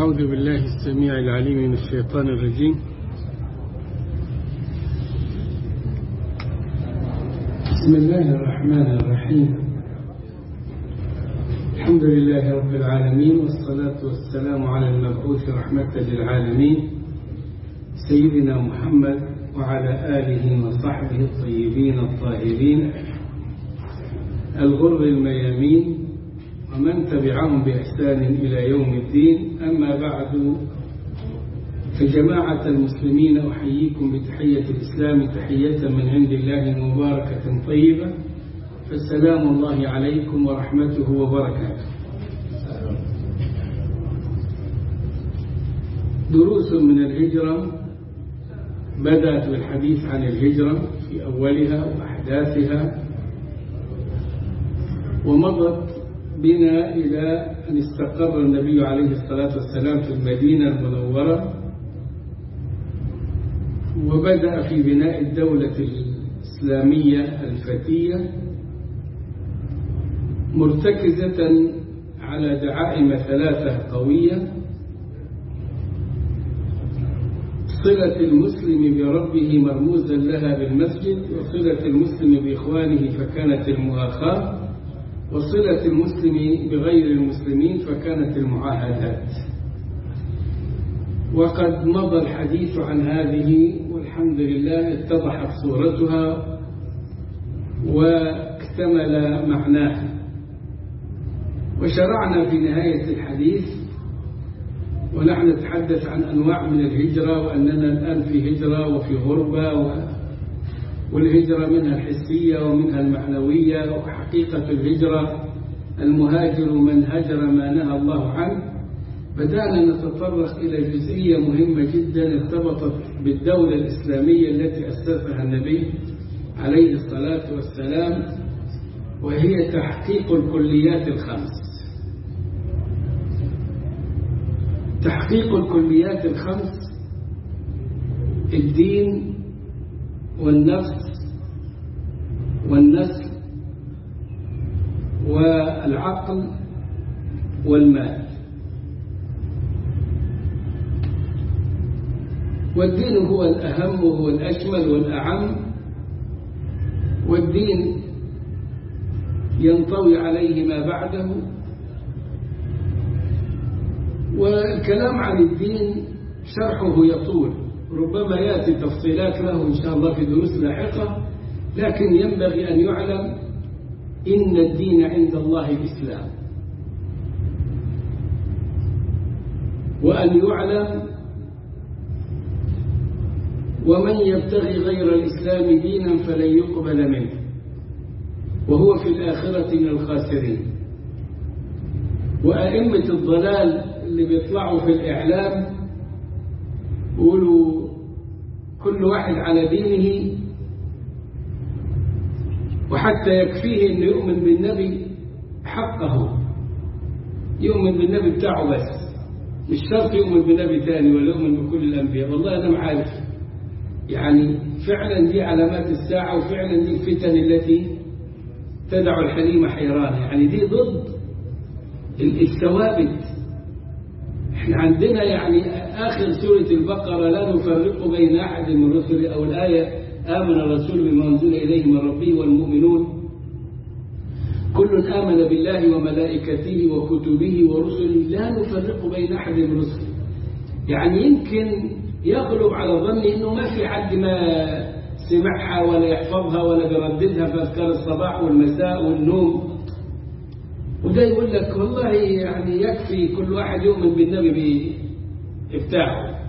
أعوذ بالله السميع العليم من الشيطان الرجيم بسم الله الرحمن الرحيم الحمد لله رب العالمين والصلاة والسلام على المبعوث رحمة للعالمين سيدنا محمد وعلى آله وصحبه الطيبين الطاهرين الغر الميامين ومن تبعهم بإحسان إلى يوم الدين أما بعد فجماعة المسلمين أحييكم بتحية الإسلام تحية من عند الله مباركة طيبة فالسلام الله عليكم ورحمته وبركاته دروس من الهجرة بدأت بالحديث عن الهجرة في أولها وأحداثها ومضت بنا إلى أن استقر النبي عليه الصلاة والسلام في المدينة المنورة وبدأ في بناء الدولة الإسلامية الفتية مرتكزة على دعائم ثلاثة قوية صلة المسلم بربه مرموزا لها بالمسجد وصلة المسلم بإخوانه فكانت المؤاخاة وصلة المسلم بغير المسلمين فكانت المعاهدات وقد مضى الحديث عن هذه والحمد لله اتضحت صورتها واكتمل معناها وشرعنا في نهاية الحديث ونحن نتحدث عن أنواع من الهجرة وأننا الآن في هجرة وفي غربة و... والهجرة منها الحسية ومنها المعنوية وحقيقة الهجرة المهاجر من هجر ما نهى الله عنه بدأنا نتطرق إلى جزئية مهمة جدا ارتبطت بالدولة الإسلامية التي أسسها النبي عليه الصلاة والسلام وهي تحقيق الكليات الخمس تحقيق الكليات الخمس الدين والنفس والنسل والعقل والمال والدين هو الأهم وهو الأشمل والأعم والدين ينطوي عليه ما بعده والكلام عن الدين شرحه يطول ربما يأتي تفصيلات له إن شاء الله في دروس لاحقة لكن ينبغي أن يعلم إن الدين عند الله الإسلام وأن يعلم ومن يبتغي غير الإسلام دينا فلن يقبل منه وهو في الآخرة من الخاسرين وأئمة الضلال اللي بيطلعوا في الإعلام يقولوا كل واحد على دينه وحتى يكفيه أن يؤمن بالنبي حقه يؤمن بالنبي بتاعه بس مش شرط يؤمن بنبي ثاني ولا يؤمن بكل الأنبياء والله أنا معارف يعني فعلا دي علامات الساعة وفعلا دي الفتن التي تدع الحليم حيران يعني دي ضد الثوابت احنا عندنا يعني آخر سورة البقرة لا نفرق بين أحد من رسل أو الآية آمن الرسول بما أنزل إليه من ربه والمؤمنون كل آمن بالله وملائكته وكتبه ورسله لا نفرق بين أحد من رسله يعني يمكن يغلب على ظني أنه ما في حد ما سمعها ولا يحفظها ولا بيرددها في أذكار الصباح والمساء والنوم وده يقول لك والله يعني يكفي كل واحد يؤمن بالنبي بتاعه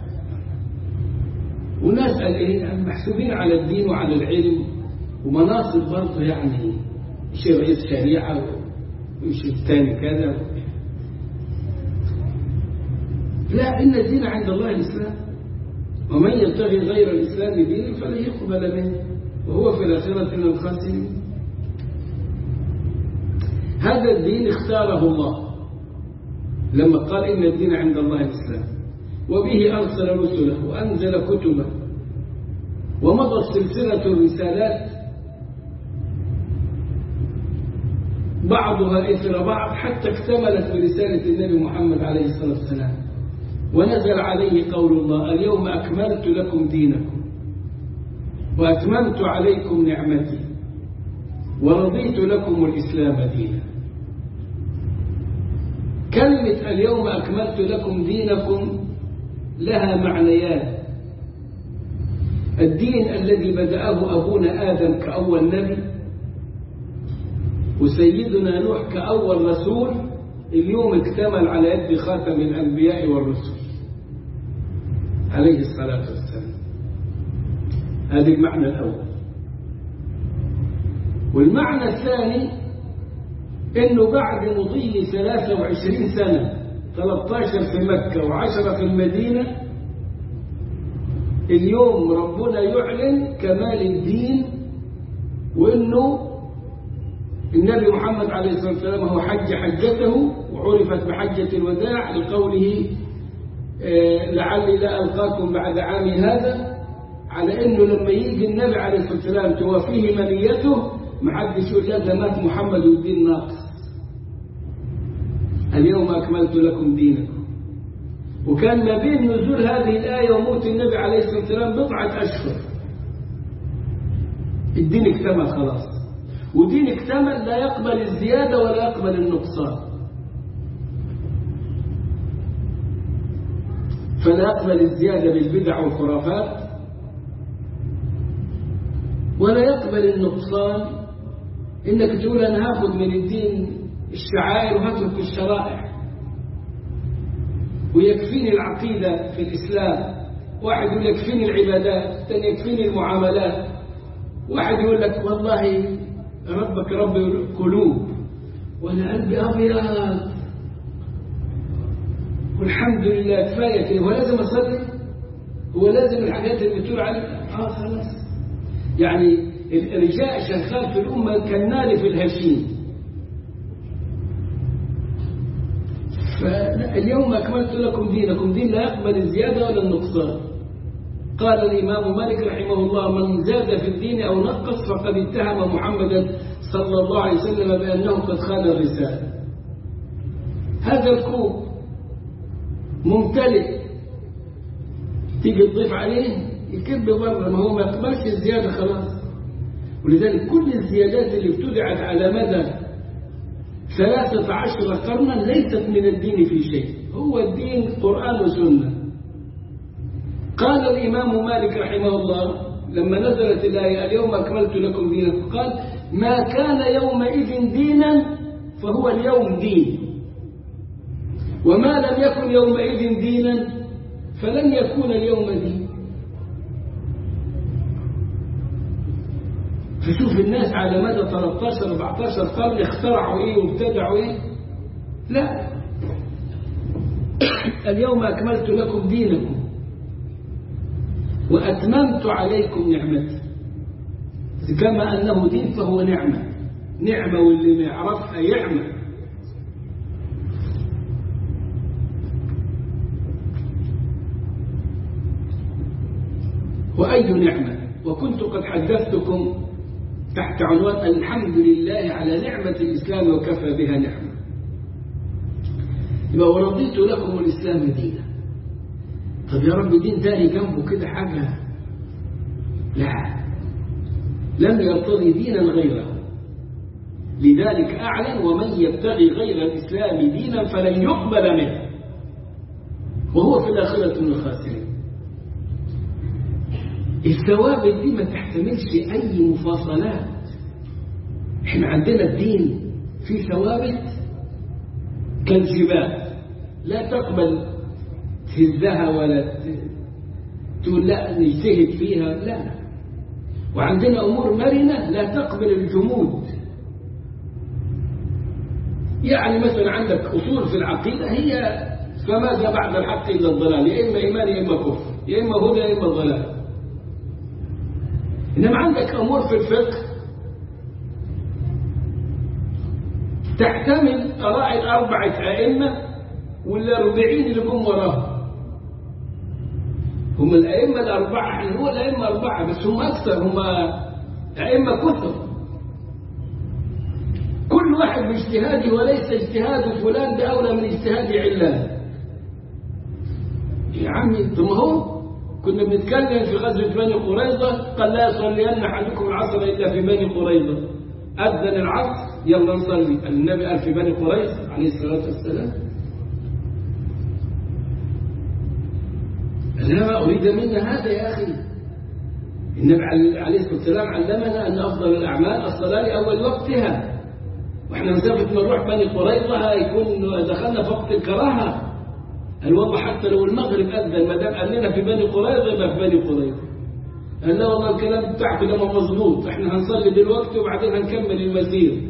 وناس قال ايه محسوبين على الدين وعلى العلم ومناصب برضه يعني شيء رئيس شريعة وشيء الثاني كذا لا إن الدين عند الله الإسلام ومن يبتغي غير الإسلام دينا فلن يقبل منه وهو في الآخرة من الخاسرين هذا الدين اختاره الله لما قال إن الدين عند الله الإسلام وبه أرسل رسله وأنزل كتبه ومضت سلسلة الرسالات بعضها إثر بعض حتى اكتملت برسالة النبي محمد عليه الصلاة والسلام ونزل عليه قول الله اليوم أكملت لكم دينكم وأتممت عليكم نعمتي ورضيت لكم الإسلام دينا كلمة اليوم أكملت لكم دينكم لها معنيان الدين الذي بدأه أبونا آدم كأول نبي وسيدنا نوح كأول رسول اليوم اكتمل على يد خاتم الأنبياء والرسل عليه الصلاة والسلام هذا المعنى الأول والمعنى الثاني انه بعد مضي 23 سنة 13 في مكة و10 في المدينة اليوم ربنا يعلن كمال الدين وانه النبي محمد عليه الصلاة والسلام هو حج حجته وعرفت بحجة الوداع لقوله لعلي لا ألقاكم بعد عامي هذا على انه لما يجي النبي عليه الصلاة والسلام توافيه منيته ما حدش يقول لا ده مات محمد والدين ناقص اليوم أكملت لكم دينكم وكان ما بين نزول هذه الآية وموت النبي عليه الصلاة والسلام بضعة أشهر الدين اكتمل خلاص ودين اكتمل لا يقبل الزيادة ولا يقبل النقصان فلا يقبل الزيادة بالبدع والخرافات ولا يقبل النقصان انك تقول انا هاخذ من الدين الشعائر وهترك الشرائع ويكفيني العقيدة في الإسلام واحد يقول يكفيني العبادات الثاني يكفيني المعاملات واحد يقول لك والله ربك رب القلوب وانا قلبي ابيض والحمد لله كفايه كده هو لازم اصلي هو لازم الحاجات اللي بتقول عليها اه خلاص يعني الرجاء شغال في الامه كالنار في الهشيم فاليوم أكملت لكم دينكم دين لا يقبل الزيادة ولا النقصان قال الإمام مالك رحمه الله من زاد في الدين أو نقص فقد اتهم محمدا صلى الله عليه وسلم بأنه قد خان الرسالة هذا الكوب ممتلئ تيجي تضيف عليه يكب بره ما هو ما يقبلش الزيادة خلاص ولذلك كل الزيادات اللي ابتدعت على مدى ثلاثة عشر قرنا ليست من الدين في شيء هو الدين قرآن وسنة قال الإمام مالك رحمه الله لما نزلت الآية اليوم أكملت لكم دينكم قال ما كان يومئذ دينا فهو اليوم دين وما لم يكن يومئذ دينا فلن يكون اليوم دين فشوف الناس على مدى 13 14 قرن اخترعوا ايه وابتدعوا ايه لا اليوم اكملت لكم دينكم واتممت عليكم نعمتي كما انه دين فهو نعمه نعمه واللي ما يعرفها يعمه واي نعمه وكنت قد حدثتكم تحت عنوان الحمد لله على نعمة الإسلام وكفى بها نعمة يبقى ورضيت لكم الإسلام دينا طب يا رب دين تاني جنبه كده حاجة لا لم يرتضي دينا غيره لذلك أعلن ومن يبتغي غير الإسلام دينا فلن يقبل منه وهو في الآخرة من الخاسرين الثوابت دي ما تحتملش أي مفاصلات احنا عندنا الدين في ثوابت كالجبال لا تقبل تهزها ولا تقول لا نجتهد فيها لا وعندنا أمور مرنة لا تقبل الجمود يعني مثلا عندك أصول في العقيدة هي فماذا بعد الحق إلا الضلال يا إما إيمان يا إما كفر يا إما هدى يا إما ضلال إنما عندك أمور في الفقه تحتمل آراء الأربعة أئمة والأربعين اللي هم وراهم هم الأئمة الأربعة احنا هو الأئمة أربعة بس هم أكثر هم أئمة كثر كل واحد باجتهاده وليس اجتهاد فلان بأولى من اجتهاد علان عمي ثم هو كنا بنتكلم في غزوة بني قريظة قال لا يصلين أحدكم العصر إلا في بني قريظة أذن العصر يلا نصلي النبي قال في بني قريظة عليه الصلاة والسلام لا ما أريد منا هذا يا أخي النبي عليه الصلاة والسلام علمنا أن أفضل الأعمال الصلاة لأول وقتها وإحنا مسافة ما نروح بني قريظة هيكون دخلنا في وقت الكراهة الوضع حتى لو المغرب أذن ما دام قال لنا في بني قريظة يبقى في بني قريظة قال لا والله الكلام بتاعكم ده مظبوط احنا هنصلي دلوقتي وبعدين هنكمل المسير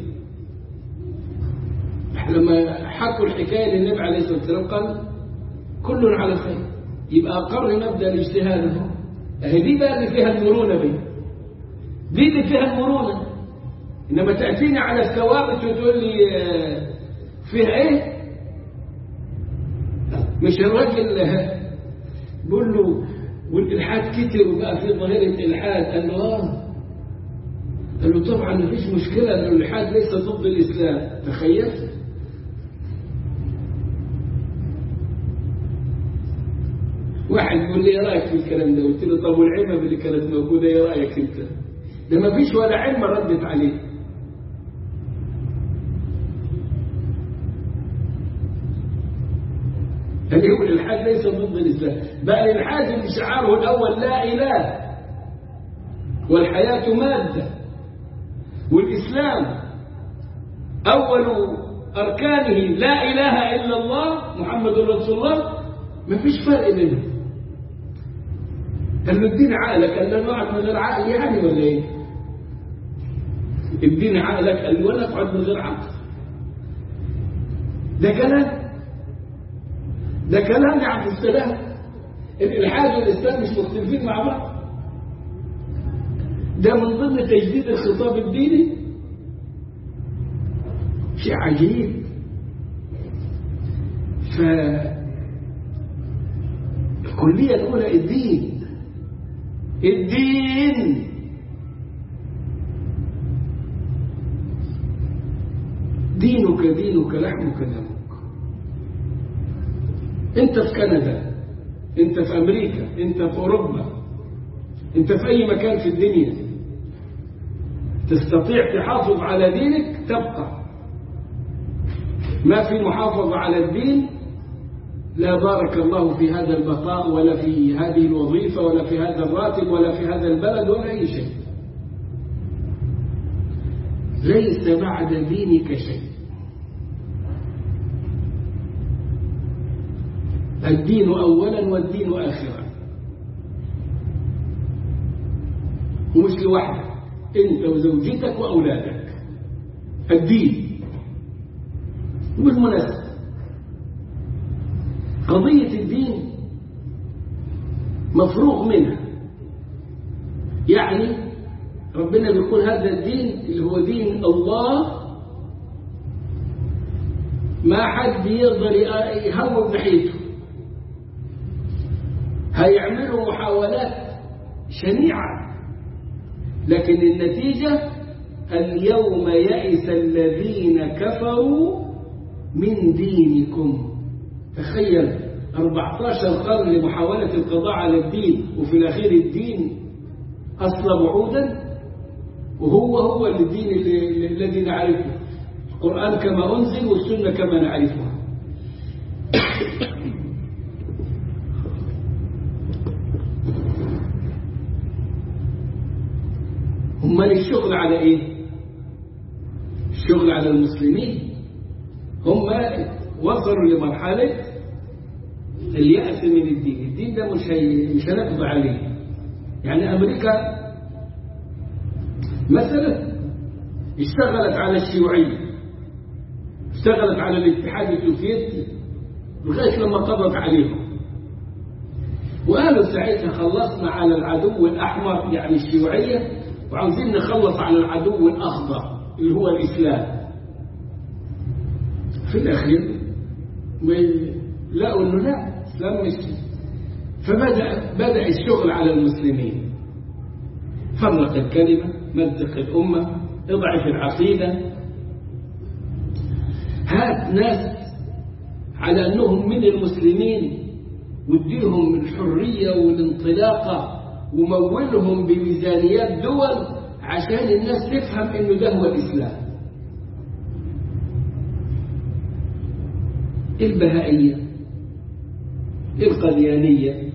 لما حكوا الحكاية للنبي عليه الصلاة والسلام قال كل على خير يبقى أقر مبدأ الاجتهاد اهو اهي دي بقى اللي فيها المرونة بي دي اللي فيها المرونة إنما تأتيني على الثوابت وتقول لي فيها إيه مش الراجل بقول له والإلحاد كتر وبقى في ظاهرة إلحاد قال له آه قال له طبعا مفيش مشكلة أن الإلحاد ليس ضد الإسلام تخيل واحد يقول لي ايه رايك في الكلام ده قلت له طب والعلمه اللي كانت موجوده ايه رايك انت ده ما فيش ولا علم ردت عليه هل يقول الالحاد ليس ضد الاسلام بل الالحاد اللي شعاره الاول لا اله والحياه ماده والاسلام اول اركانه لا اله الا الله محمد رسول الله ما فيش فرق بينهم قال له اديني عقلك قال له نقعد من غير عقل يعني ولا ايه اديني عقلك قال له ولا اقعد من غير عقل ده كلام ده كلام يا عبد السلام الالحاد والاسلام مش مختلفين مع بعض ده من ضمن تجديد الخطاب الديني شيء عجيب ف الكلية الأولى الدين الدين دينك دينك لحمك دمك انت في كندا انت في امريكا انت في اوروبا انت في اي مكان في الدنيا تستطيع تحافظ على دينك تبقى ما في محافظة على الدين لا بارك الله في هذا البقاء ولا في هذه الوظيفة ولا في هذا الراتب ولا في هذا البلد ولا أي شيء ليس بعد دينك شيء الدين أولا والدين آخرا ومش لوحدك أنت وزوجتك وأولادك الدين بالمناسبة قضية الدين مفروغ منها يعني ربنا بيقول هذا الدين اللي هو دين الله ما حد يقدر يهوب ناحيته هيعملوا محاولات شنيعة لكن النتيجة اليوم يئس الذين كفروا من دينكم تخيل 14 قرن لمحاولة القضاء على الدين وفي الأخير الدين أصل بعودا وهو هو الدين الذي نعرفه القرآن كما أنزل والسنة كما نعرفها هم الشغل على إيه الشغل على المسلمين هم وصلوا لمرحلة اليأس من الدين الدين ده مش هي... مش هنقضي عليه يعني أمريكا مثلا اشتغلت على الشيوعية اشتغلت على الاتحاد السوفيتي لغاية لما قضت عليهم وقالوا ساعتها خلصنا على العدو الأحمر يعني الشيوعية وعاوزين نخلص على العدو الأخضر اللي هو الإسلام في الأخير لقوا أنه لا الإسلام مش فبدأ بدأ الشغل على المسلمين فرق الكلمة مزق الأمة اضعف العقيدة هات ناس على أنهم من المسلمين واديهم الحرية والانطلاقة ومولهم بميزانيات دول عشان الناس تفهم انه ده هو الاسلام البهائية القديانية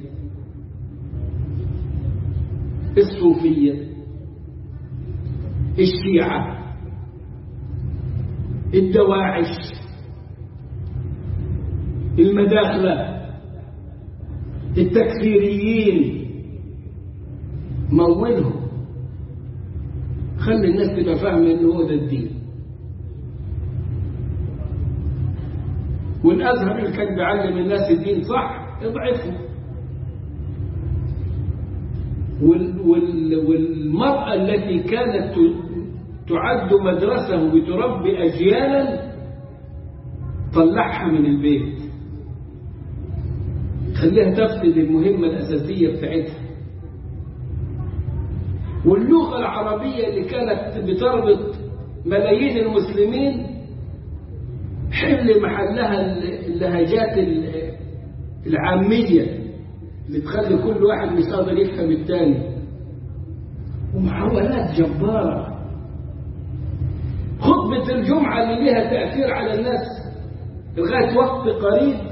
الصوفية الشيعة الدواعش المداخلة التكفيريين مولهم خلي الناس تبقى فاهمة ان هو ده الدين والازهر اللي كان بيعلم الناس الدين صح اضعفه وال وال والمرأة التي كانت تعد مدرسة وبتربي أجيالا طلعها من البيت خليها تفقد المهمة الأساسية بتاعتها واللغة العربية اللي كانت بتربط ملايين المسلمين حل محلها اللهجات العامية اللي تخلي كل واحد مش قادر يفهم الثاني ومحاولات جبارة خطبة الجمعة اللي لها تأثير على الناس لغاية وقت قريب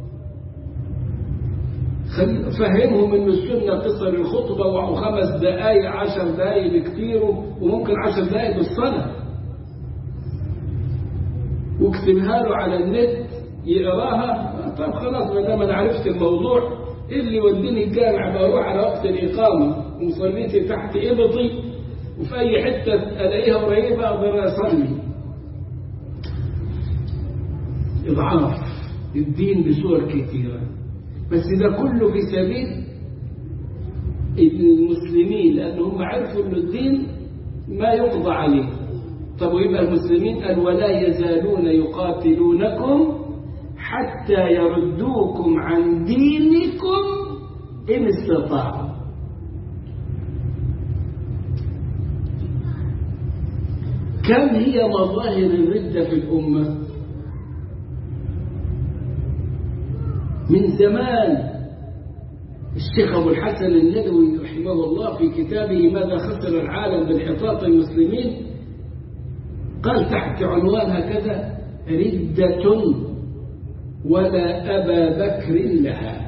فهمهم ان السنة قصر الخطبة وخمس دقايق عشر دقايق بكتير وممكن عشر دقايق بالصلاة واكتبها له على النت يقراها طب خلاص ما دام انا عرفت الموضوع إيه اللي يوديني الجامع بروح على وقت الإقامة ومصليتي تحت إبطي وفي أي حتة ألاقيها قريبة أقدر أصلي إضعاف الدين بصور كثيرة بس ده كله في سبيل المسلمين لأنهم عرفوا أن الدين ما يقضى عليه طب ويبقى المسلمين قال ولا يزالون يقاتلونكم حتى يردوكم عن دينكم إن استطاعوا كم هي مظاهر الردة في الأمة من زمان الشيخ أبو الحسن الندوي رحمه الله في كتابه ماذا خسر العالم بانحطاط المسلمين قال تحت عنوان هكذا ردة ولا أبا بكر لها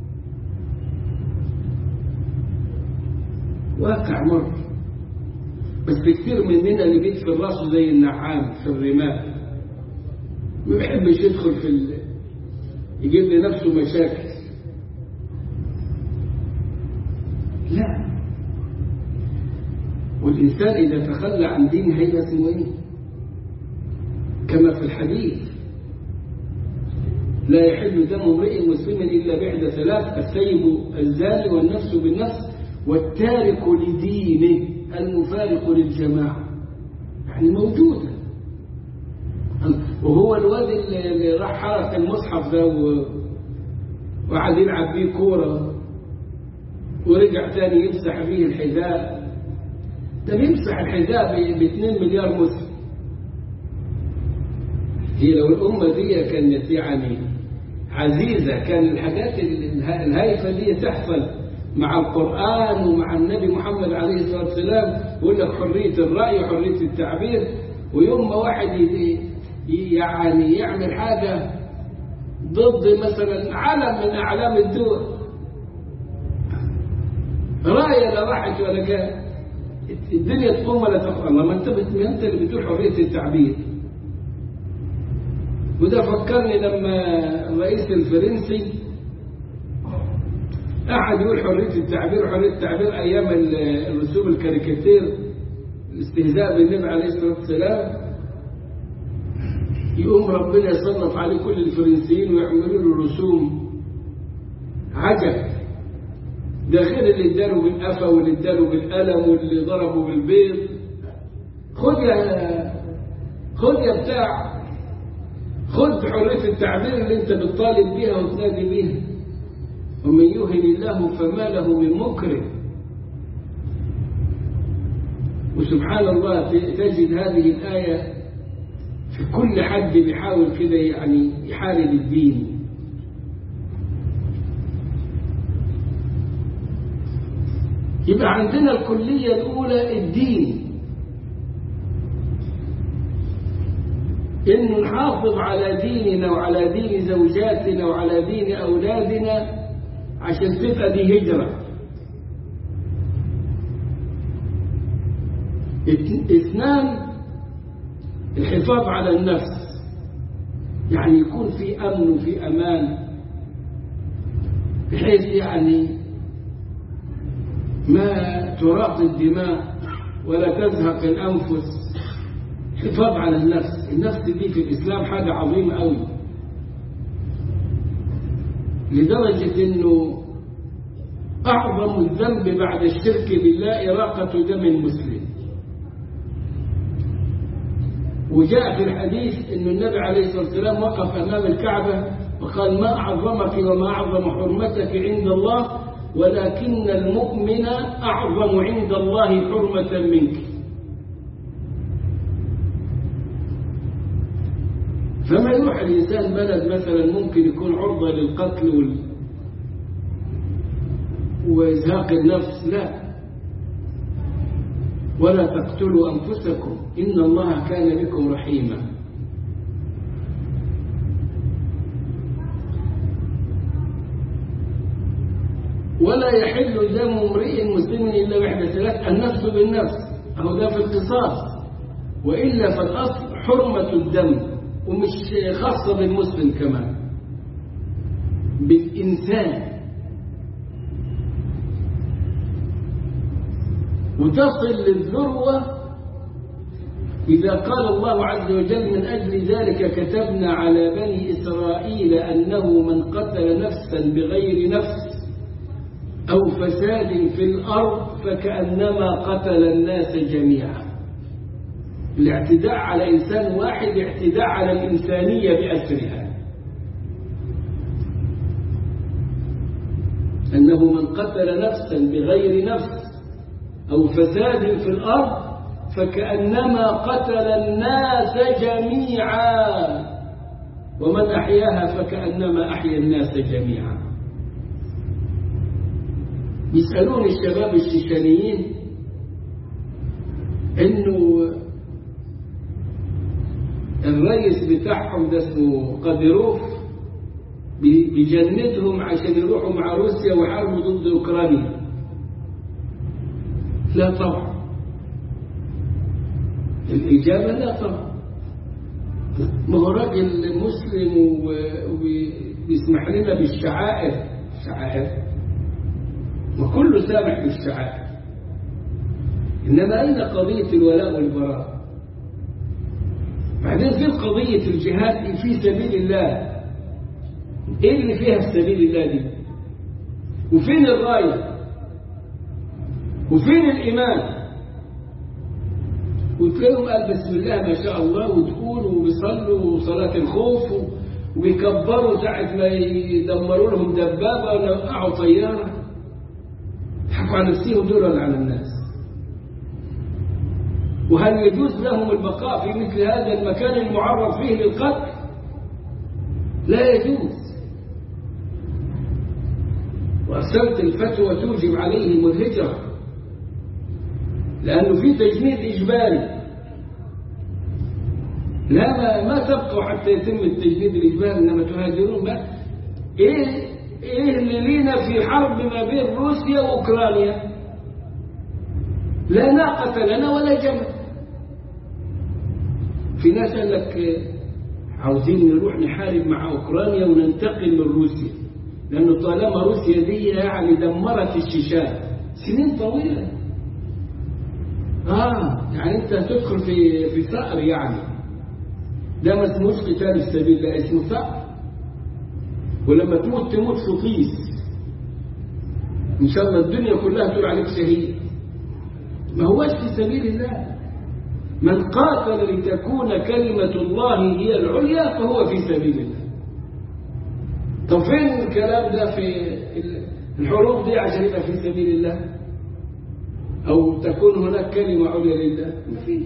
واقع مر بس كتير مننا اللي بيت في راسه زي النعام في الرمال ما بيحبش يدخل في ال... يجيب لنفسه مشاكل لا والإنسان إذا تخلى عن دينه هيبقى اسمه إيه؟ كما في الحديث لا يحل دم امرئ مسلم إلا بعد ثلاث السيب الزاني والنفس بالنفس والتارك لدينه المفارق للجماعة يعني موجودة وهو الواد اللي راح حرق المصحف ده وقعد يلعب بيه كورة ورجع تاني يمسح بيه الحذاء ده بيمسح الحذاء ب 2 مليار مسلم هي لو الأمة دي كانت يعني عزيزة كان الحاجات الهايفة دي تحصل مع القرآن ومع النبي محمد عليه الصلاة والسلام يقول لك حرية الرأي وحرية التعبير ويوم ما واحد يعني يعمل حاجة ضد مثلا علم من أعلام الدول راية لا راحت ولا جاء الدنيا تقوم ولا تقوم ما انت انت اللي بتقول حرية التعبير وده فكرني لما الرئيس الفرنسي قعد يقول حرية التعبير حرية التعبير أيام الرسوم الكاريكاتير الاستهزاء بالنبي عليه الصلاة والسلام يقوم ربنا يسلط عليه كل الفرنسيين ويعملوا له رسوم عجب ده غير اللي اداله بالقفا واللي اداله بالقلم واللي ضربه بالبيض خد يا خد يا بتاع خد حرية التعبير اللي انت بتطالب بيها وتنادي بيها ومن يهن الله فما له من مكره وسبحان الله تجد هذه الآية في كل حد بيحاول كده يعني يحارب الدين يبقى عندنا الكلية الأولى الدين إنه نحافظ على ديننا وعلى دين زوجاتنا وعلى دين أولادنا عشان تبقى دي هجرة اثنان الحفاظ على النفس يعني يكون في أمن وفي أمان بحيث يعني ما تراق الدماء ولا تزهق الأنفس حفاظ على النفس النفس دي في الإسلام حاجة عظيمة أوي لدرجة أنه أعظم الذنب بعد الشرك بالله إراقة دم المسلم وجاء في الحديث أن النبي عليه الصلاة والسلام وقف أمام الكعبة وقال ما أعظمك وما أعظم حرمتك عند الله ولكن المؤمن أعظم عند الله حرمة منك فما يروح الإنسان بلد مثلا ممكن يكون عرضة للقتل وال... وإزهاق النفس لا ولا تقتلوا أنفسكم إن الله كان بكم رحيما ولا يحل دم امرئ مسلم إلا بإحدى ثلاث النفس بالنفس أهو ده في القصاص وإلا فالأصل حرمة الدم ومش خاصة بالمسلم كمان بالإنسان وتصل للذروة إذا قال الله عز وجل من أجل ذلك كتبنا على بني إسرائيل أنه من قتل نفسا بغير نفس أو فساد في الأرض فكأنما قتل الناس جميعا الاعتداء على إنسان واحد اعتداء على الإنسانية بأسرها أنه من قتل نفسا بغير نفس أو فساد في الأرض فكأنما قتل الناس جميعا ومن أحياها فكأنما أحيا الناس جميعا يسألون الشباب الشيشانيين إنه الرئيس بتاعهم ده اسمه قاديروف بيجندهم عشان يروحوا مع روسيا ويحاربوا ضد أوكرانيا لا طبعا الإجابة لا طبعا ما هو راجل مسلم وبيسمح لنا بالشعائر الشعائر وكله سامح بالشعائر إنما أين قضية الولاء والبراء بعدين في قضية الجهاد في سبيل الله إيه اللي فيها في سبيل الله دي وفين الراية وفين الإيمان وتلاقيهم قال بسم الله ما شاء الله وتقولوا وبيصلوا صلاة الخوف وبيكبروا ساعة ما يدمروا لهم دبابة ولا يوقعوا طيارة يضحكوا على نفسهم دول ولا على الناس وهل يجوز لهم البقاء في مثل هذا المكان المعرض فيه للقتل لا يجوز وأرسلت الفتوى توجب عليهم الهجرة لأنه في تجنيد إجباري لا ما, ما تبقوا حتى يتم التجنيد الإجباري إنما تهاجرون بقى إيه, إيه اللي لينا في حرب ما بين روسيا وأوكرانيا لا ناقة لنا ولا جمل في ناس قال لك عاوزين نروح نحارب مع أوكرانيا وننتقل من روسيا لأنه طالما روسيا دي يعني دمرت الشيشان سنين طويلة آه يعني أنت تدخل في في ثأر يعني ده ما اسموش قتال في سبيل الله اسمه ثأر ولما تموت تموت في طيس إن شاء الله الدنيا كلها تقول عليك شهيد ما هوش في سبيل الله من قاتل لتكون كلمة الله هي العليا فهو في سبيل الله طب فين الكلام ده في الحروب دي عشان يبقى في سبيل الله أو تكون هناك كلمة عليا لله مفيش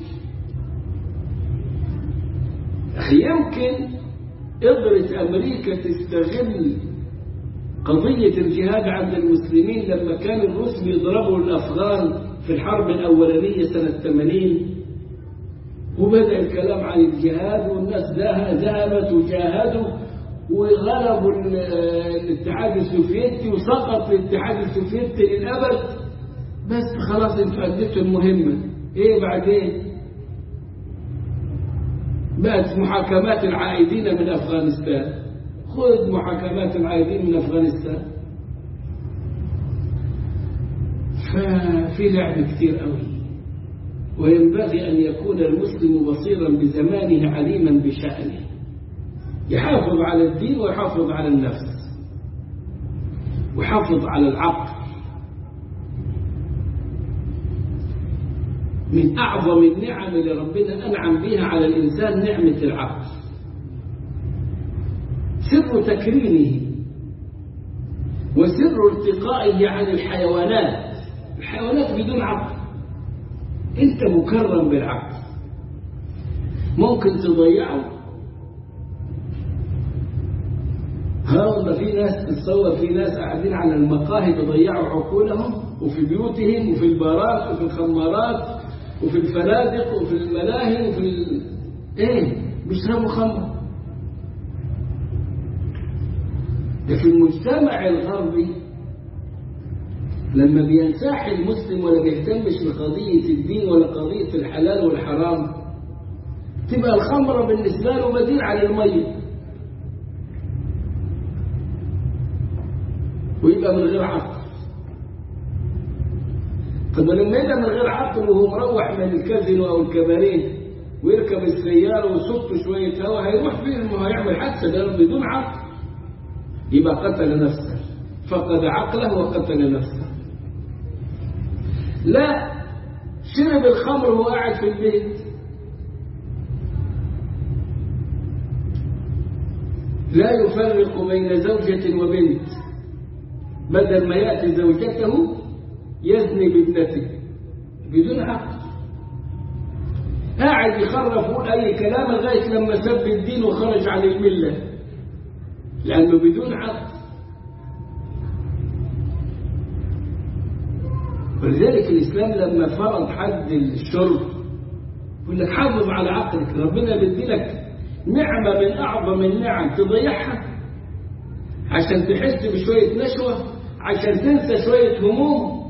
أخي يمكن قدرت أمريكا تستغل قضية الجهاد عند المسلمين لما كان الروس بيضربوا الأفغان في الحرب الأولانية سنة 80 وبدأ الكلام عن الجهاد والناس ذهبت وجاهدوا وغلبوا الاتحاد السوفيتي وسقط الاتحاد السوفيتي للأبد بس خلاص انتوا أديتوا المهمة ايه بعدين بقت محاكمات العائدين من أفغانستان خذ محاكمات العائدين من أفغانستان ففي لعب كتير قوي وينبغي أن يكون المسلم بصيرا بزمانه عليما بشأنه يحافظ على الدين ويحافظ على النفس ويحافظ على العقل من أعظم النعم اللي ربنا أنعم بها على الإنسان نعمة العقل سر تكريمه وسر ارتقائه عن الحيوانات الحيوانات بدون عقل انت مكرم بالعقل ممكن تضيعه ها والله في ناس تتصور في ناس قاعدين على المقاهي بيضيعوا عقولهم وفي بيوتهم وفي البارات وفي الخمارات وفي الفنادق وفي الملاهي وفي ال... ايه بيشربوا خمر ده في المجتمع الغربي لما بينساح المسلم ولا بيهتمش بقضية الدين ولا قضية الحلال والحرام تبقى الخمرة بالنسبة له بديل عن المية ويبقى من غير عقل طب لما يبقى من غير عقل وهو مروح من الكازينو او الكباريه ويركب السيارة ويصط شوية هواء هيروح فين ما هيعمل حادثة ده بدون عقل يبقى قتل نفسه فقد عقله وقتل نفسه لا شرب الخمر وهو قاعد في البيت لا يفرق بين زوجة وبنت بدل ما يأتي زوجته يزني بابنته بدون عقل قاعد يخرف يقول أي كلام لغاية لما سب الدين وخرج عن الملة لأنه بدون عقل ولذلك الإسلام لما فرض حد الشرب يقول لك حافظ على عقلك ربنا بيدي لك نعمة من أعظم النعم تضيعها عشان تحس بشوية نشوة عشان تنسى شوية هموم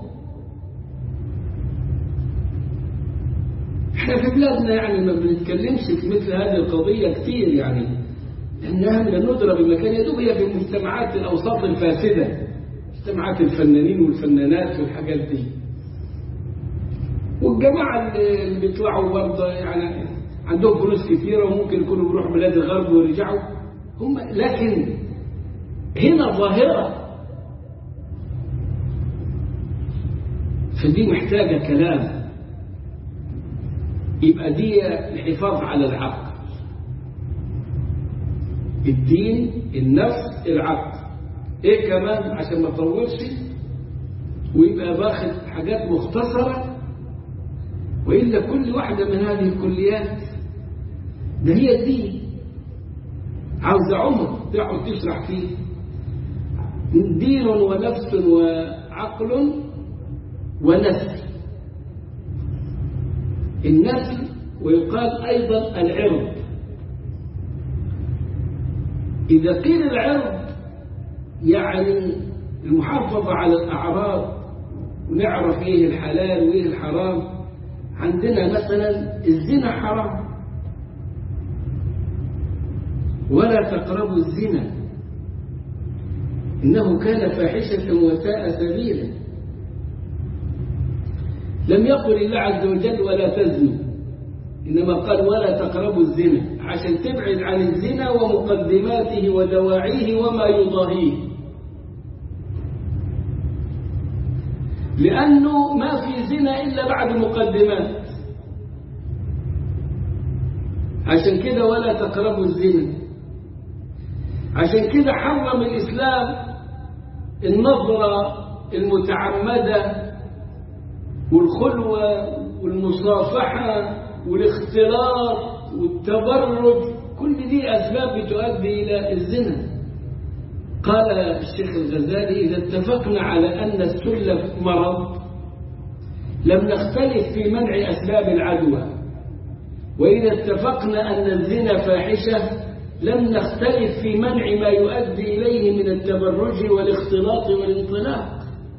احنا في بلادنا يعني ما بنتكلمش في مثل هذه القضية كتير يعني لأنها من الندرة بمكان يدوب هي في المجتمعات الأوساط الفاسدة مجتمعات الفنانين والفنانات والحاجات دي والجماعة اللي بيطلعوا برضه يعني عندهم فلوس كثيرة وممكن يكونوا بيروحوا بلاد الغرب ويرجعوا هم لكن هنا ظاهرة فدي محتاجة كلام يبقى دي الحفاظ على العقل الدين النفس العقل ايه كمان عشان ما اطولش ويبقى باخد حاجات مختصرة وإلا كل واحدة من هذه الكليات ده هي الدين عاوز عمر تقعد تشرح فيه دين ونفس وعقل ونسل النسل ويقال أيضا العرض إذا قيل العرض يعني المحافظة على الأعراض ونعرف إيه الحلال وإيه الحرام عندنا مثلا الزنا حرام ولا تقربوا الزنا إنه كان فاحشة وساء سبيلا لم يقل الله عز وجل ولا تزنوا إنما قال ولا تقربوا الزنا عشان تبعد عن الزنا ومقدماته ودواعيه وما يضاهيه لأنه ما في زنا إلا بعد مقدمات عشان كده ولا تقربوا الزنا عشان كده حرم الإسلام النظرة المتعمدة والخلوة والمصافحة والاختلاط والتبرج كل دي أسباب بتؤدي إلى الزنا قال الشيخ الغزالي إذا اتفقنا على أن السلة مرض لم نختلف في منع أسباب العدوى وإذا اتفقنا أن الزنا فاحشة لم نختلف في منع ما يؤدي إليه من التبرج والاختلاط والانطلاق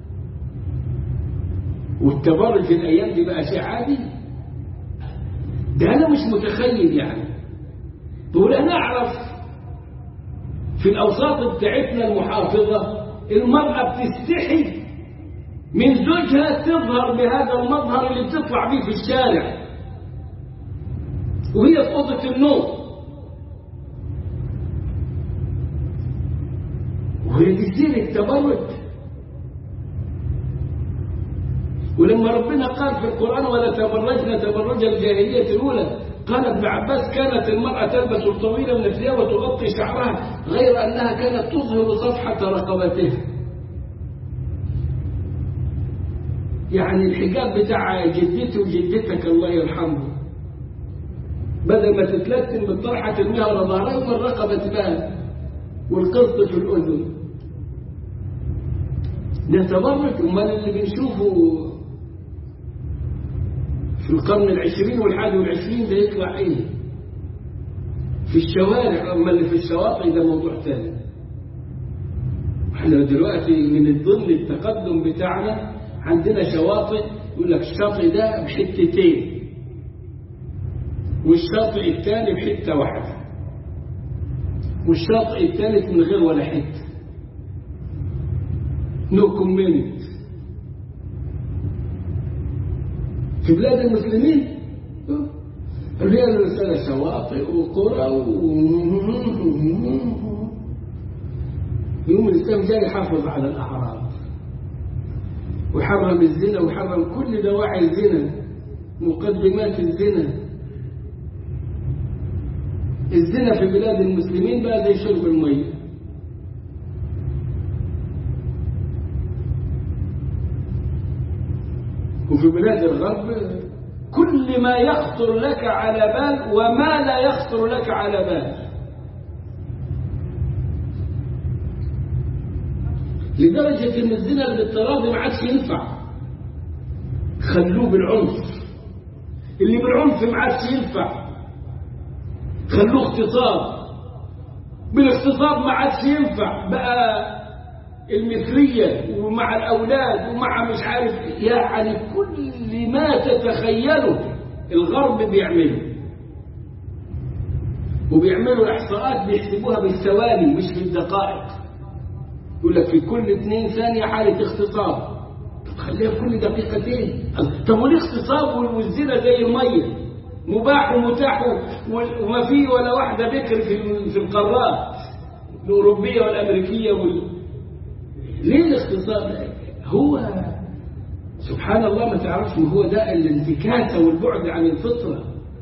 والتبرج في الأيام دي بقى شيء عادي ده أنا مش متخيل يعني بقول أنا أعرف في الأوساط بتاعتنا المحافظة المرأة بتستحي من زوجها تظهر بهذا المظهر اللي بتطلع بيه في الشارع وهي في أوضة النوم وهي دي سيرة التبرج ولما ربنا قال في القرآن ولا تبرجنا تبرج الجاهلية الأولى قال ابن عباس كانت المرأة تلبس الطويلة من الثياب وتغطي شعرها غير أنها كانت تظهر صفحة رقبتها يعني الحجاب بتاع جدتي وجدتك الله يرحمه بدل ما تتلتم بالطرحة ترميها على ظهرها والرقبة تبان والقسط في الأذن ده تبرك امال اللي بنشوفه في القرن العشرين والحادي والعشرين ده يطلع ايه في الشوارع اما اللي في الشواطئ ده موضوع ثاني احنا دلوقتي من ضمن التقدم بتاعنا عندنا شواطئ يقول لك الشاطئ ده بحتتين والشاطئ الثاني بحته واحده والشاطئ الثالث من غير ولا حته نو كوميونيت في بلاد المسلمين فيها الرسالة شواطئ وقرى و... يوم الإسلام جاي يحافظ على الأعراض وحرم الزنا وحرم كل دواعي الزنا مقدمات الزنا الزنا في بلاد المسلمين بقى زي شرب الميه وفي بلاد الغرب كل ما يخطر لك على بال وما لا يخطر لك على بال لدرجة ان الزنا بالاضطراد ما عادش ينفع خلوه بالعنف اللي بالعنف ما عادش ينفع خلوه اغتصاب بالاغتصاب ما عادش ينفع بقى المثلية ومع الأولاد ومع مش عارف يعني كل ما تتخيله الغرب بيعمله وبيعملوا إحصاءات بيحسبوها بالثواني مش بالدقائق يقول لك في كل اثنين ثانية حالة اغتصاب خليها في كل دقيقتين طب وليه اغتصاب والزنا زي المية مباح ومتاح وما فيه ولا واحدة بكر في في القارات الأوروبية والأمريكية وال... ليه الاغتصاب هو سبحان الله ما تعرفش هو ده الانتكاسة والبعد عن الفطرة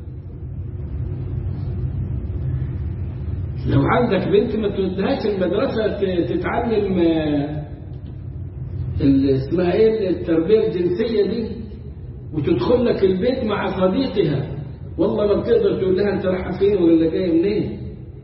لو عندك بنت ما تودهاش المدرسة تتعلم اسمها ايه التربية الجنسية دي وتدخل لك البيت مع صديقها والله ما بتقدر تقول لها انت رايحه فين ولا جايه منين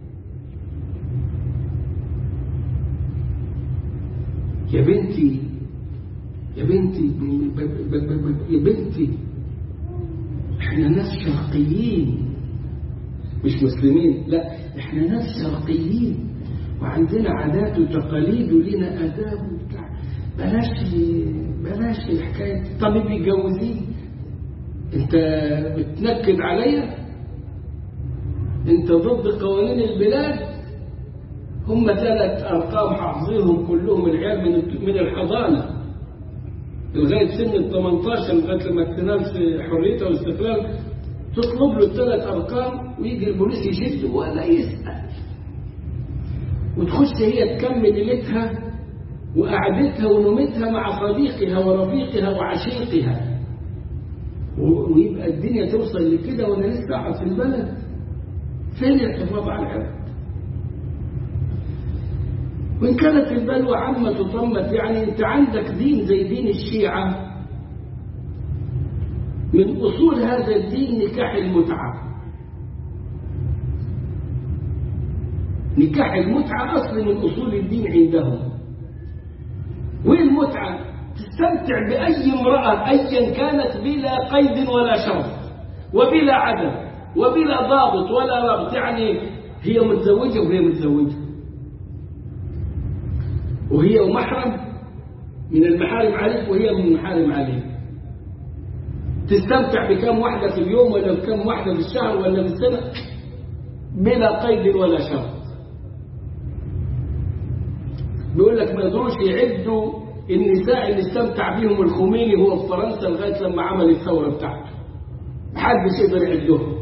يا بنتي يا بنتي يا بنتي احنا ناس شرقيين مش مسلمين لا احنا ناس شرقيين وعندنا عادات وتقاليد ولينا آداب وبتاع بلاش بلاش الحكاية طب بيتجوزين انت بتنكد عليا انت ضد قوانين البلاد هم ثلاث ارقام حافظيهم كلهم العيال من من الحضانه لغايه سن ال 18 لغايه لما تنال في حريته واستقلال تطلب له الثلاث ارقام ويجي البوليس يشده ولا يسال وتخش هي تكمل ليلتها وقعدتها ونومتها مع صديقها ورفيقها وعشيقها ويبقى الدنيا توصل لكده وانا لسه قاعد في البلد فين الحفاظ على العبد وإن كانت البلوى عامة تطمت يعني أنت عندك دين زي دين الشيعة من أصول هذا الدين نكاح المتعة نكاح المتعة أصل من أصول الدين عندهم والمتعة تستمتع بأي امرأة أيا كانت بلا قيد ولا شرط وبلا عدد وبلا ضابط ولا ربط يعني هي متزوجة وهي متزوجة وهي محرم من المحارم عليك وهي من المحارم عليك تستمتع بكم واحدة في اليوم ولا بكم واحدة في الشهر ولا في السنة بلا قيد ولا شرط بيقول لك ما يقدروش يعدوا النساء اللي استمتع بيهم الخميني هو في فرنسا لغايه لما عمل الثوره بتاعته محدش يقدر يعدهم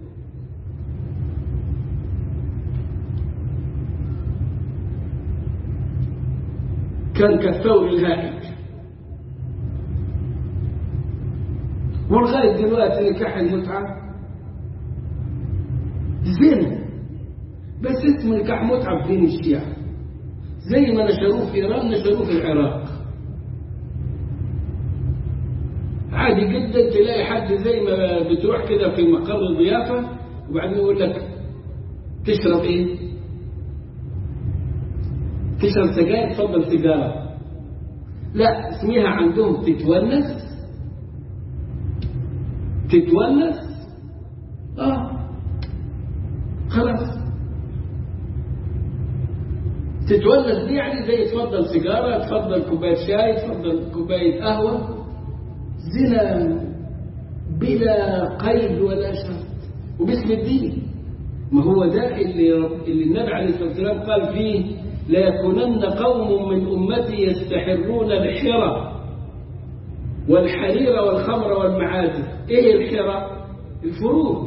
كان كالثور الهائج ولغايه دلوقتي نكاح المتعه زنا بس اسمه نكاح متعه في دين الشيعه زي ما نشروه في ايران نشروه في العراق عادي جدا تلاقي حد زي ما بتروح كده في مقر ضيافه وبعدين يقول لك تشرب ايه؟ تشرب سجاير تفضل سيجاره لا اسمها عندهم تتونس تتونس اه خلاص تتونس دي يعني زي تفضل سيجاره تفضل كوبايه شاي تفضل كوبايه قهوه زنا بلا قيد ولا شرط وباسم الدين ما هو ده اللي, اللي النبي عليه الصلاه والسلام قال فيه لا يكونن قوم من امتي يستحرون الحرى والحرير والخمر والمعازف ايه الحرى الفروج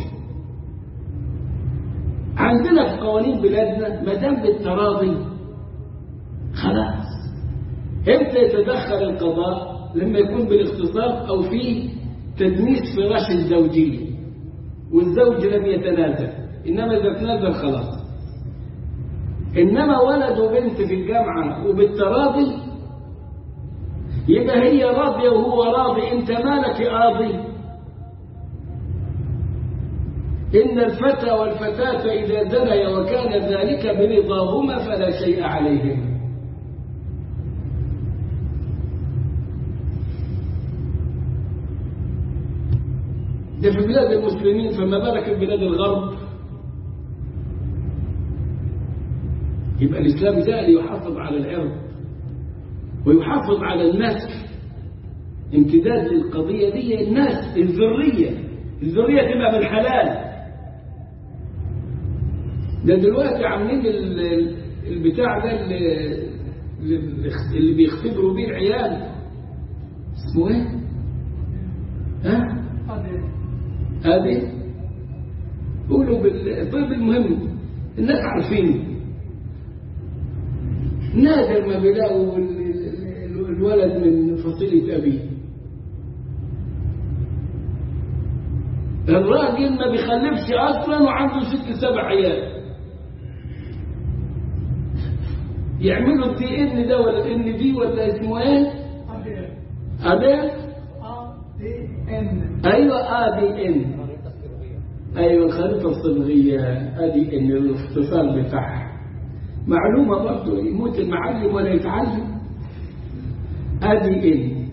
عندنا في قوانين بلادنا ما دام بالتراضي خلاص امتى يتدخل القضاء لما يكون بالاغتصاب او في تدنيس فراش الزوجيه والزوج لم يتنازل انما اذا تنازل خلاص انما ولد وبنت في الجامعه وبالتراضي يبقى هي راضيه وهو راضي انت مالك قاضي إن الفتى والفتاة إذا زنيا وكان ذلك برضاهما فلا شيء عليهما ده في بلاد المسلمين فما بالك ببلاد الغرب يبقى الإسلام جاء ليحافظ على العرض ويحافظ على النسل امتداد للقضية دي الناس الذرية الذرية تبقى من حلال ده دلوقتي عاملين البتاع ده اللي, اللي بيختبروا بيه العيال اسمه ايه؟ ها؟ هذه قولوا بال... طيب المهم الناس عارفين نادر ما بيلاقوا الولد من فصيلة أبيه الراجل ما بيخلفش أصلا وعنده ست سبع عيال يعملوا الدي ان ده ولا الان دي ولا اسمه ايه؟ ادي ايوه ادي ان ايوه الخريطه الصبغيه ادي ان الاختصار بتاعها معلومه برضه يموت المعلم ولا يتعلم ادي ان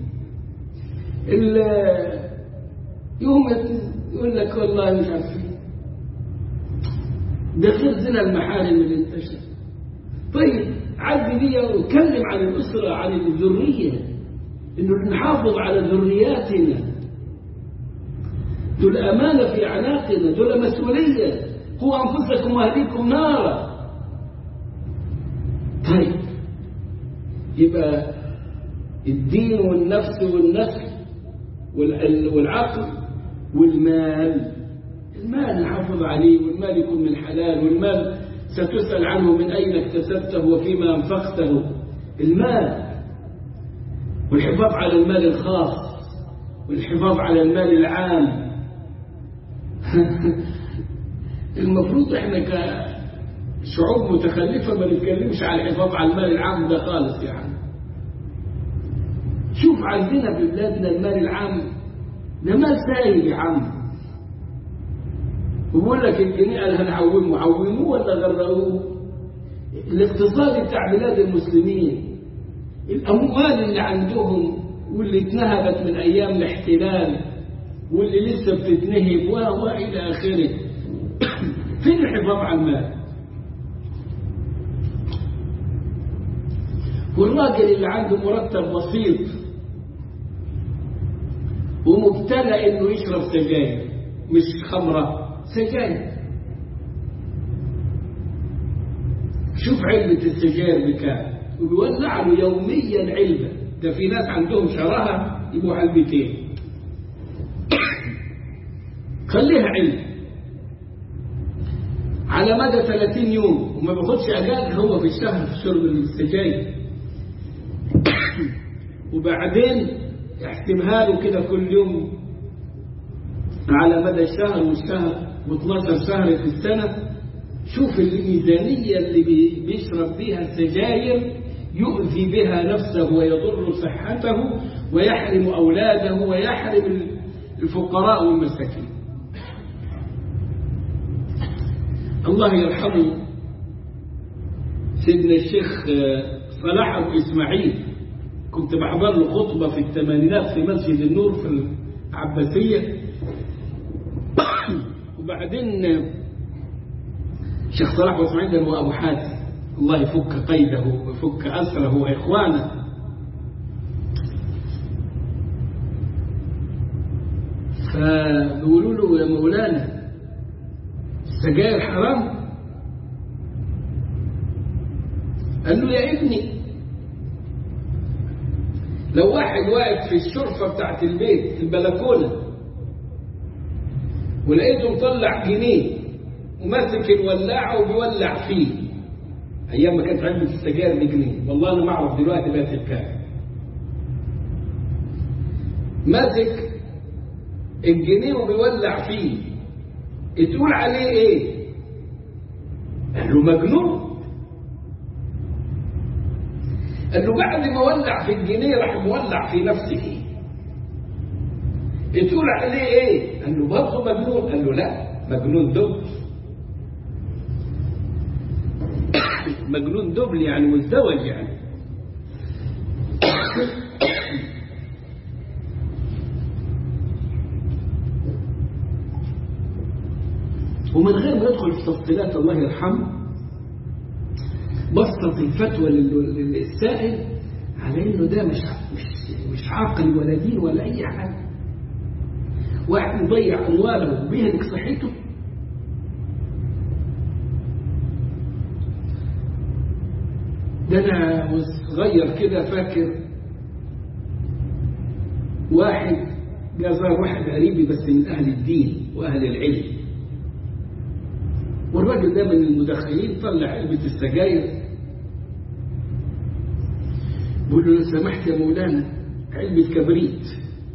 يوم يقول لك والله مش عارف ده غير زنا المحارم اللي انتشر طيب عدي دي وكلم عن الأسرة عن الذرية إنه نحافظ على ذرياتنا دول أمانة في أعناقنا دول مسؤولية قوا أنفسكم وأهليكم نارا طيب يبقى الدين والنفس والنسل والعقل والمال المال نحافظ عليه والمال يكون من حلال والمال ستسأل عنه من أين اكتسبته وفيما أنفقته المال والحفاظ على المال الخاص والحفاظ على المال العام المفروض احنا كشعوب متخلفة ما نتكلمش على الحفاظ على المال العام ده خالص يعني شوف عندنا في بلادنا المال العام ده مال سائل يا عم وبقول لك الجنيه قال هنعومه عوموه ولا غرقوه الاقتصاد بتاع بلاد المسلمين الأموال اللي عندهم واللي اتنهبت من أيام الاحتلال واللي لسه بتتنهب و و إلى آخره فين الحفاظ على المال؟ والراجل اللي عنده مرتب بسيط ومبتلى انه يشرب سجاير مش خمره سجاير شوف علبة السجاير بكام وبيوزع له يوميا علبة ده في ناس عندهم شراهة يبقوا علبتين خليها علبة على مدى 30 يوم وما بياخدش اجازه هو في الشهر في شرب السجاير وبعدين يحسبها له كده كل يوم على مدى الشهر والشهر و12 شهر في السنة شوف الميزانية اللي بيشرب بيها السجاير يؤذي بها نفسه ويضر صحته ويحرم أولاده ويحرم الفقراء والمساكين الله يرحمه سيدنا الشيخ صلاح أبو إسماعيل كنت بحضر له خطبة في الثمانينات في مسجد النور في العباسية وبعدين الشيخ صلاح أبو إسماعيل ده هو أبو حاتم الله يفك قيده ويفك أسره وإخوانه فبيقولوا له يا مولانا السجاير حرام قال له يا ابني لو واحد واقف في الشرفة بتاعت البيت في البلكونة ولقيته مطلع جنيه وماسك الولاعة وبيولع فيه أيام ما كانت علبة السجاير بجنيه والله أنا ما أعرف دلوقتي بقت بكام ماسك الجنيه وبيولع فيه تقول عليه ايه قال له مجنون قال له بعد ما ولع في الجنيه راح مولع في نفسه تقول عليه ايه قال له برضه مجنون قال له لا مجنون دبل مجنون دبل يعني مزدوج يعني ومن غير ما يدخل في تفصيلات الله يرحمه بسط الفتوى للسائل على انه ده مش مش مش عاقل ولا دين ولا اي حاجه واحد مضيع امواله وبيهلك صحته ده انا صغير كده فاكر واحد جزار واحد قريبي بس من اهل الدين واهل العلم والراجل ده من المدخنين طلع علبة السجاير بقول له لو سمحت يا مولانا علبة كبريت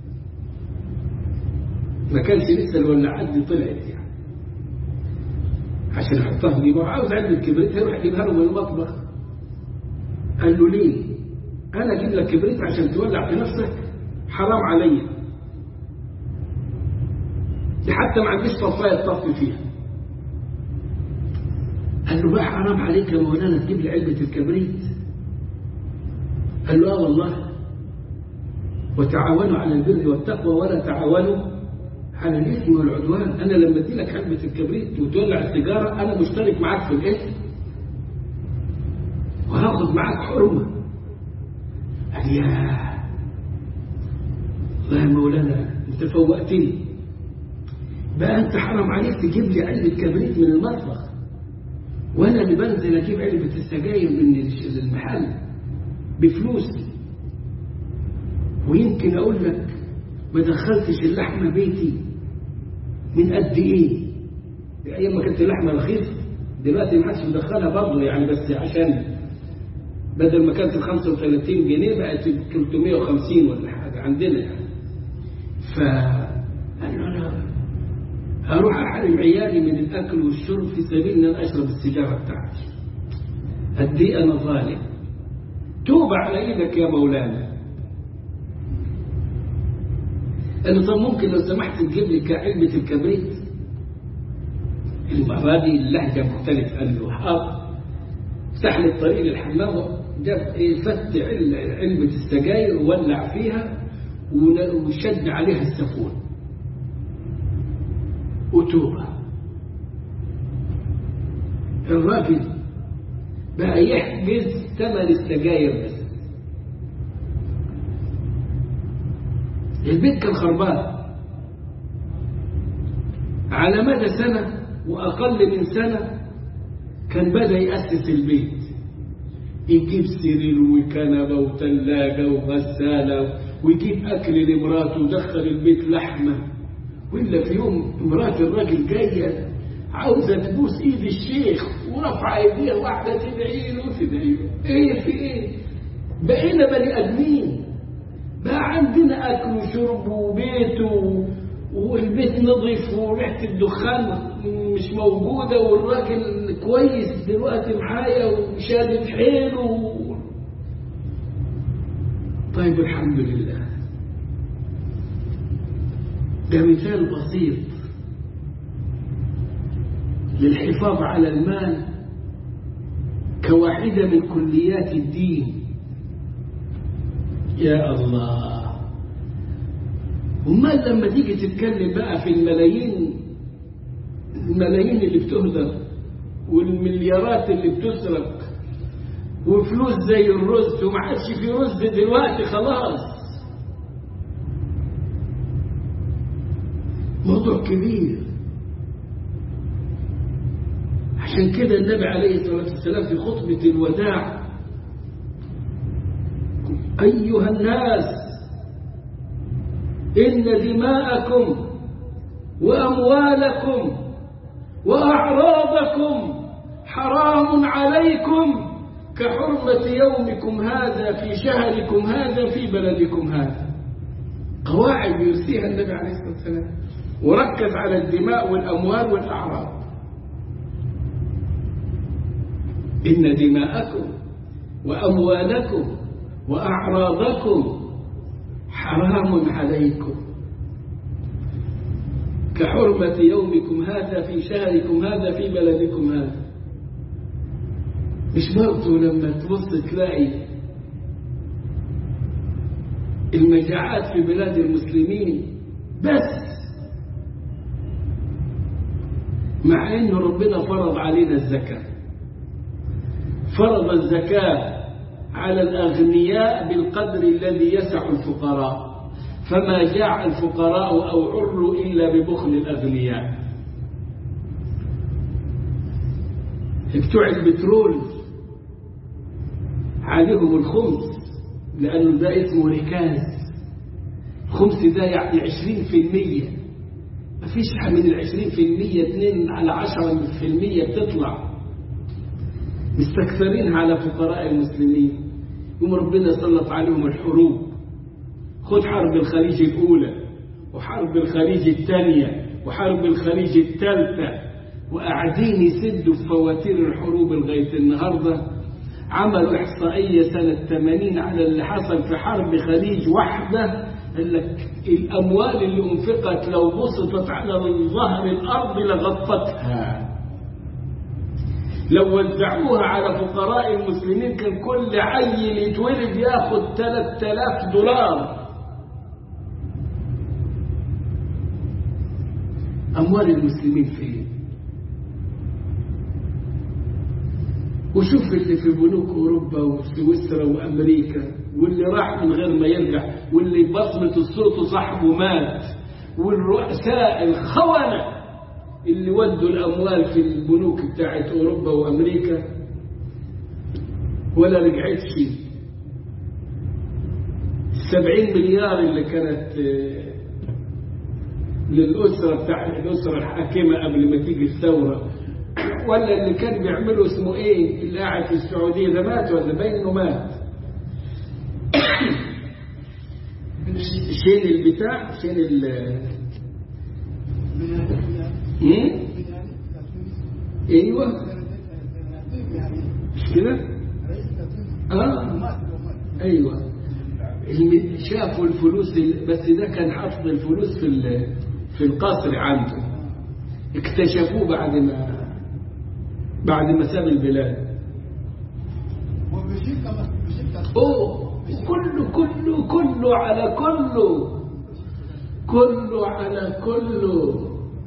ما كانش لسه الولاعات دي طلعت يعني عشان احطها دي بقى عاوز علبة كبريت هيروح يجيبها له من المطبخ قال له ليه؟ انا اجيب لك كبريت عشان تولع في نفسك حرام عليا دي حتى ما عنديش طفايه تطفي فيها قال له بقى حرام عليك يا مولانا تجيب لي علبة الكبريت قال له اه والله وتعاونوا على البر والتقوى ولا تعاونوا على الإثم والعدوان أنا لما أدي لك علبة الكبريت وتولع السيجارة أنا مشترك معاك في الإثم وهاخد معاك حرمة قال يا الله يا مولانا أنت فوقتني بقى أنت حرام عليك تجيب لي علبة كبريت من المطبخ وانا اللي بنزل اجيب علبة السجاير من المحل بفلوسي ويمكن اقول لك ما دخلتش اللحمة بيتي من قد ايه ايام ما كانت اللحمة رخيصة دلوقتي ما حدش مدخلها برضه يعني بس عشان بدل ما كانت ال 35 جنيه بقت 350 ولا حاجة عندنا يعني ف قال له انا هروح أحرم عيالي من الأكل والشرب في سبيل أن أشرب السيجارة بتاعتي قد إيه أنا ظالم توب على إيدك يا مولانا قال طب ممكن لو سمحت تجيب لي علبة الكبريت المرة دي اللهجة مختلفة قال له حاضر فتح لي الطريق للحمام جاب ايه فت عل- علبة السجاير وولع فيها ون- وشد عليها السفون وتوبة الراجل بقى يحجز ثمن السجاير بس البيت كان خربان على مدى سنة وأقل من سنة كان بدأ يأسس البيت يجيب سرير وكنبة وثلاجة وغسالة ويجيب أكل لمراته ودخل البيت لحمة وإلا في يوم مرات الراجل جاية عاوزة تبوس إيد الشيخ ورفع إيديها واحدة تدعي له وتدعي له إيه في إيه؟ بقينا بني آدمين بقى عندنا أكل وشرب وبيت و... والبيت نظيف وريحة الدخان مش موجودة والراجل كويس دلوقتي معايا وشادد حيله و... طيب الحمد لله ده مثال بسيط للحفاظ على المال كواحدة من كليات الدين يا الله امال لما تيجي تتكلم بقى في الملايين الملايين اللي بتهدر والمليارات اللي بتسرق وفلوس زي الرز وما عادش في رز دلوقتي خلاص موضوع كبير عشان كده النبي عليه الصلاة والسلام في خطبة الوداع أيها الناس إن دماءكم وأموالكم وأعراضكم حرام عليكم كحرمة يومكم هذا في شهركم هذا في بلدكم هذا قواعد يرسيها النبي عليه الصلاة والسلام وركز على الدماء والأموال والأعراض إن دماءكم وأموالكم وأعراضكم حرام عليكم كحرمة يومكم هذا في شهركم هذا في بلدكم هذا مش برضه لما تبص تلاقي المجاعات في بلاد المسلمين بس مع ان ربنا فرض علينا الزكاة فرض الزكاة على الأغنياء بالقدر الذي يسع الفقراء فما جاع الفقراء أو عروا إلا ببخل الأغنياء بتوع البترول عليهم الخمس لأنه ده اسمه ركاز الخمس ده يعني عشرين في المية مفيش من العشرين في المية اتنين على عشرة في المية بتطلع مستكثرين على فقراء المسلمين يوم ربنا سلط عليهم الحروب خد حرب الخليج الأولى وحرب الخليج الثانية وحرب الخليج الثالثة وقاعدين يسدوا في فواتير الحروب لغاية النهاردة عملوا إحصائية سنة 80 على اللي حصل في حرب خليج واحدة قال لك الأموال اللي أنفقت لو بسطت على ظهر الأرض لغطتها لو وزعوها على فقراء المسلمين كان كل عيل يتولد ياخد 3000 دولار أموال المسلمين فين وشوف اللي في بنوك أوروبا وسويسرا وأمريكا واللي راح من غير ما يرجع واللي بصمة الصوت وصاحبه مات والرؤساء الخونة اللي ودوا الأموال في البنوك بتاعت أوروبا وأمريكا ولا رجعت شيء السبعين مليار اللي كانت للأسرة بتاع الأسرة الحاكمة قبل ما تيجي الثورة ولا اللي كان بيعمله اسمه ايه اللي قاعد في السعودية ده مات ولا باين انه مات شين البتاع شين ال ايوه مش كده اه ايوه اللي شافوا الفلوس بس ده كان حفظ الفلوس في في القصر عنده اكتشفوه بعد ما بعد ما ساب البلاد أوه كله كله كله على كله كله على كله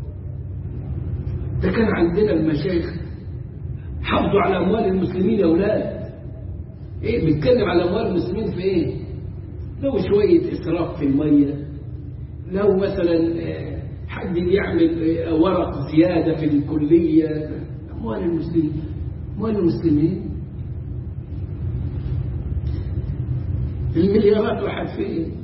ده كان عندنا المشايخ حافظوا على أموال المسلمين يا أولاد إيه بيتكلم على أموال المسلمين في إيه لو شوية إسراف في المية لو مثلا حد بيعمل ورق زيادة في الكلية أموال المسلمين أموال المسلمين المليارات راحت فين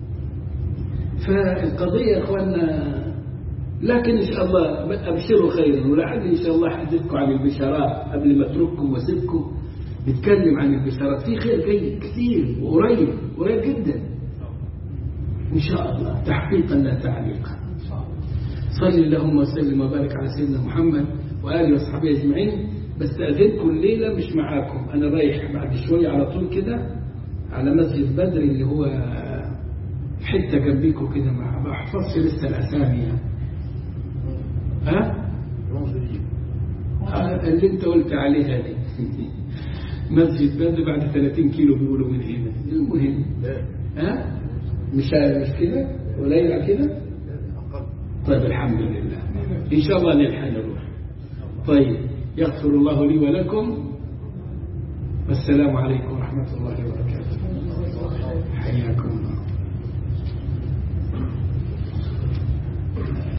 فالقضية يا إخواننا لكن إن شاء الله أبشروا خيرا ولعل إن شاء الله أحدثكم عن البشارات قبل ما أترككم وأسيبكم نتكلم عن البشارات في خير جاي كثير وقريب قريب جدا إن شاء الله تحقيقا لا تعليقا صل اللهم وسلم وبارك على سيدنا محمد وآله وصحبه أجمعين بستأذنكم الليلة مش معاكم أنا رايح بعد شوية على طول كده على مسجد بدر اللي هو حتة جنبيكم كده ما بحفظش لسه الأسامي يعني. ها؟ آه اللي انت قلت عليها دي مسجد بدر بعد 30 كيلو بيقولوا من هنا المهم ها؟ مش مش كده قليل كده طيب الحمد لله إن شاء الله نلحق نروح طيب يغفر الله لي ولكم والسلام عليكم ورحمة الله وبركاته حياكم